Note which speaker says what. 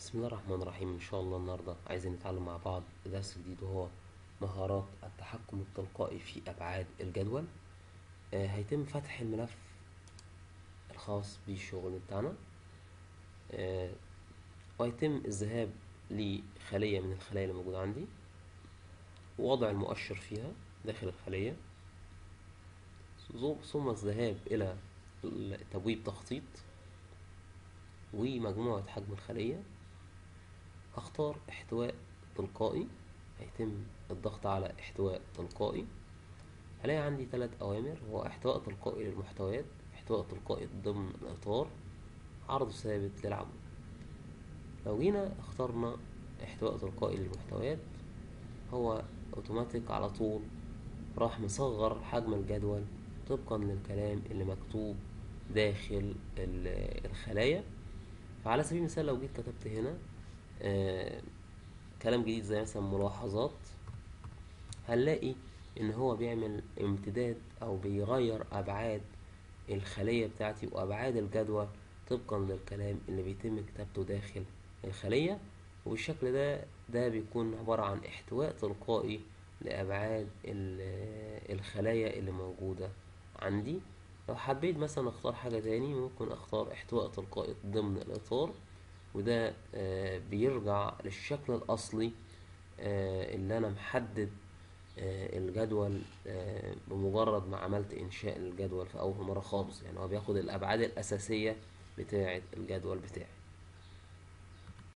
Speaker 1: بسم الله الرحمن الرحيم إن شاء الله النهاردة عايزين نتعلم مع بعض درس جديد وهو مهارات التحكم التلقائي في أبعاد الجدول آه، هيتم فتح الملف الخاص بالشغل بتاعنا آه، وهيتم الذهاب لخلية من الخلايا اللي موجودة عندي ووضع المؤشر فيها داخل الخلية ثم الذهاب إلى تبويب تخطيط ومجموعة حجم الخلية هختار احتواء تلقائي هيتم الضغط على احتواء تلقائي هلاقي عندي ثلاث أوامر هو احتواء تلقائي للمحتويات احتواء تلقائي ضمن الإطار عرض ثابت للعمود لو جينا اخترنا احتواء تلقائي للمحتويات هو اوتوماتيك على طول راح مصغر حجم الجدول طبقا للكلام اللي مكتوب داخل الخلايا فعلى سبيل المثال لو جيت كتبت هنا آه كلام جديد زي مثلا ملاحظات هنلاقي ان هو بيعمل امتداد او بيغير ابعاد الخلية بتاعتي وابعاد الجدول طبقا للكلام اللي بيتم كتابته داخل الخلية وبالشكل ده ده بيكون عبارة عن احتواء تلقائي لأبعاد الخلايا اللي موجودة عندي لو حبيت مثلا اختار حاجة تاني ممكن اختار احتواء تلقائي ضمن الاطار وده آه بيرجع للشكل الاصلي آه اللي انا محدد آه الجدول بمجرد ما عملت انشاء الجدول في اول مرة خالص يعني هو بياخد الابعاد الاساسية بتاعة الجدول بتاعي